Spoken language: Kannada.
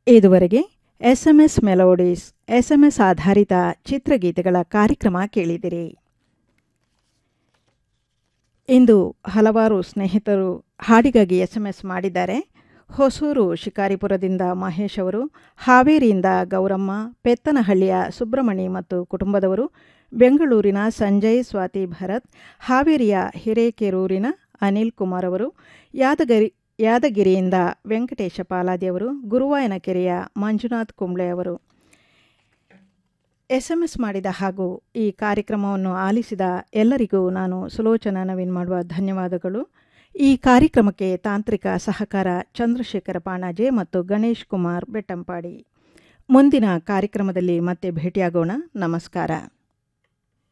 ಇದುವರೆಗೆ ಎಸ್ಎಂಎಸ್ ಮೆಲೋಡೀಸ್ ಎಸ್ಎಂಎಸ್ ಆಧಾರಿತ ಚಿತ್ರಗೀತೆಗಳ ಕಾರ್ಯಕ್ರಮ ಕೇಳಿದಿರಿ ಇಂದು ಹಲವಾರು ಸ್ನೇಹಿತರು ಹಾಡಿಗಾಗಿ ಎಸ್ಎಂಎಸ್ ಮಾಡಿದ್ದಾರೆ ಹೊಸೂರು ಶಿಕಾರಿಪುರದಿಂದ ಮಹೇಶ್ ಅವರು ಹಾವೇರಿಯಿಂದ ಗೌರಮ್ಮ ಪೆತ್ತನಹಳ್ಳಿಯ ಸುಬ್ರಮಣಿ ಮತ್ತು ಕುಟುಂಬದವರು ಬೆಂಗಳೂರಿನ ಸಂಜಯ್ ಸ್ವಾತಿ ಭರತ್ ಹಾವೇರಿಯ ಹಿರೇಕೆರೂರಿನ ಅನಿಲ್ ಕುಮಾರ್ ಅವರು ಯಾದಗಿರಿ ಯಾದಗಿರಿಯಿಂದ ವೆಂಕಟೇಶ ಪಾಲಾದಿಯವರು ಗುರುವಾಯನಕೆರೆಯ ಮಂಜುನಾಥ್ ಕುಂಬ್ಳೆ ಅವರು ಎಸ್ಎಂಎಸ್ ಮಾಡಿದ ಹಾಗೂ ಈ ಕಾರ್ಯಕ್ರಮವನ್ನು ಆಲಿಸಿದ ಎಲ್ಲರಿಗೂ ನಾನು ಸುಲೋಚನಾ ನವೀನ್ ಮಾಡುವ ಧನ್ಯವಾದಗಳು ಈ ಕಾರ್ಯಕ್ರಮಕ್ಕೆ ತಾಂತ್ರಿಕ ಸಹಕಾರ ಚಂದ್ರಶೇಖರ ಪಾಣಾಜೆ ಮತ್ತು ಗಣೇಶ್ ಕುಮಾರ್ ಬೆಟ್ಟಂಪಾಡಿ ಮುಂದಿನ ಕಾರ್ಯಕ್ರಮದಲ್ಲಿ ಮತ್ತೆ ಭೇಟಿಯಾಗೋಣ ನಮಸ್ಕಾರ